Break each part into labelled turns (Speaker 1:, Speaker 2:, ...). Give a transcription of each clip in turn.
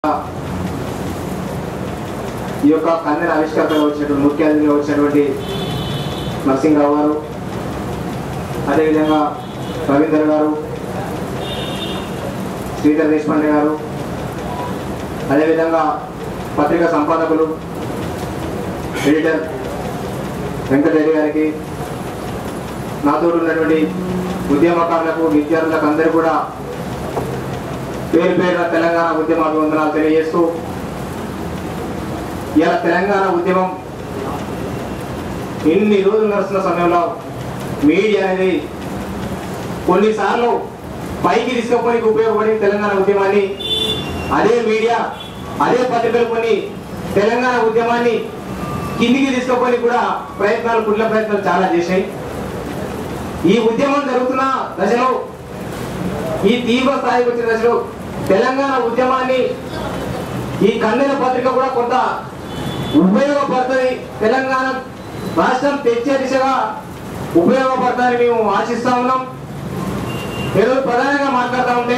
Speaker 1: ఈ యొక్క కన్నెర ఆవిష్కర్తగా వచ్చినటువంటి ముఖ్య అతిథిగా వచ్చినటువంటి నరసింహరావు గారు అదేవిధంగా రవీందర్ గారు శ్రీధర్ దేశపాండే గారు అదేవిధంగా పత్రికా సంపాదకులు ఎడిటర్ వెంకటరెడ్డి గారికి నాతో ఉన్నటువంటి ఉద్యమకారులకు విద్యార్థులకు అందరూ కూడా పేరు పేరున తెలంగాణ ఉద్యమ అభివందనాలు తెలియజేస్తూ ఇలా తెలంగాణ ఉద్యమం ఇన్ని రోజులు నడుస్తున్న సమయంలో మీడియా అనేది కొన్నిసార్లు పైకి తీసుకుపోయి ఉపయోగపడి తెలంగాణ ఉద్యమాన్ని అదే మీడియా అదే పత్రికలు కొన్ని తెలంగాణ ఉద్యమాన్ని కిందికి తీసుకుపోయి కూడా ప్రయత్నాలు కుట్ల ప్రయత్నాలు చాలా చేశాయి ఈ ఉద్యమం జరుగుతున్న దశలో ఈ తీవ్ర స్థాయికి వచ్చిన దశలో తెలంగాణ ఉద్యమాన్ని ఈ కన్నెల పత్రిక కూడా కొంత ఉపయోగపడుతుంది తెలంగాణ రాష్ట్రం తెచ్చే దిశగా ఉపయోగపడతారని మేము ఆశిస్తా ఉన్నాం ఈరోజు ప్రధానంగా మాట్లాడుతూ ఉంటే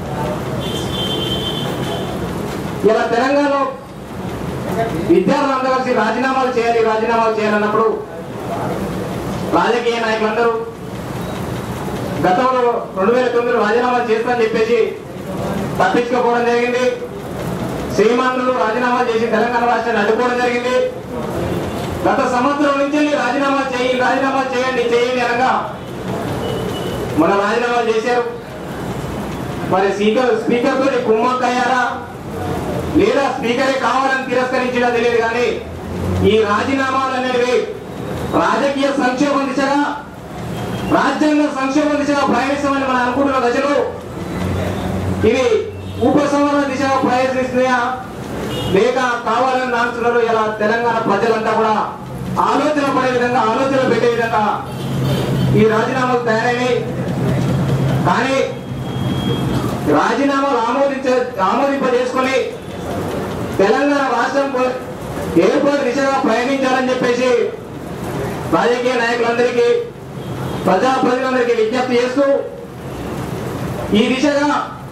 Speaker 1: ఇలా తెలంగాణలో విద్యార్థులందరూ కలిసి రాజీనామాలు చేయాలి రాజీనామాలు చేయాలన్నప్పుడు రాజకీయ నాయకులందరూ గతంలో రెండు వేల తొమ్మిదిలో రాజీనామాలు చేస్తానని చెప్పేసి తప్పించుకోవడం జరిగింది శ్రీమానులు రాజీనామాలు చేసి తెలంగాణ రాష్ట్రాన్ని అడ్డుకోవడం జరిగింది గత సంవత్సరం నుంచి రాజీనామా చేయి రాజీనామా చేయండి చేయండి అనగా మన రాజీనామాలు చేశారు మరి స్పీకర్ స్పీకర్ తోటి కుమ్మక్కయ్యారా లేదా స్పీకరే కావాలని తిరస్కరించడం తెలియదు కానీ ఈ రాజీనామాలు అనేవి రాజకీయ సంక్షేమం దిశగా రాజ్యాంగ సంక్షేమం దిశగా ప్రయాణిస్తామని మనం అనుకుంటున్న దశలో ఇవి ఉపసంహరణ దిశగా ప్రయత్నిస్తున్నాయా లేక కావాలని నాడుతున్నారు ఇలా తెలంగాణ ప్రజలంతా కూడా ఆలోచన పడే విధంగా ఆలోచన పెట్టే విధంగా ఈ రాజీనామాలు తయారైనాయి కానీ రాజీనామాలు ఆమోదించ ఆమోదింపజేసుకొని తెలంగాణ రాష్ట్రం కో- ఏర్పాటు దిశగా ప్రయాణించాలని చెప్పేసి రాజకీయ నాయకులందరికీ ప్రజాప్రతినిధులందరికీ విజ్ఞప్తి చేస్తూ ఈ దిశగా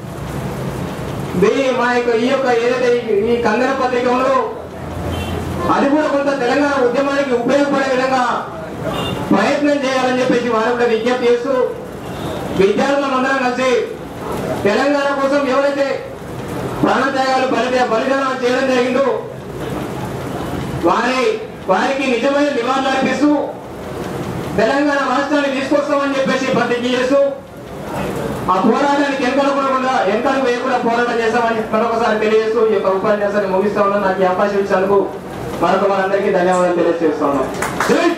Speaker 1: దీని మా యొక్క ఈ యొక్క ఏదైతే ఈ- ఈ కందన పత్రిక ఉందో అది కూడా కొంత తెలంగాణ ఉద్యమానికి ఉపయోగపడే విధంగా ప్రయత్నం చేయాలని చెప్పేసి వారు కూడా విజ్ఞప్తి చేస్తూ విద్యార్థులం అందరం కలిసి తెలంగాణ కోసం ఎవరైతే ప్రాణత్యాగాలు బలి బలిదానాలు చేయడం జరిగిందో వారి వారికి నిజమైన నివాళులు అర్పిస్తూ తెలంగాణ రాష్ట్రాన్ని తీసుకొస్తామని చెప్పేసి ప్రతిజ్ఞ చేస్తూ ఆ పోరాటానికి వెనకడకుండా వెనకడు వేయకుండా పోరాటం చేస్తామని మరొకసారి తెలియజేస్తూ ఈ యొక్క ఉపన్యాసాన్ని ముగిస్తా ఉన్నాను నాకు ఈ అవకాశం ఇచ్చినందుకు మరొక వారందరికీ ధన్యవాదాలు తెలియజేస్తా ఉన్నాను జై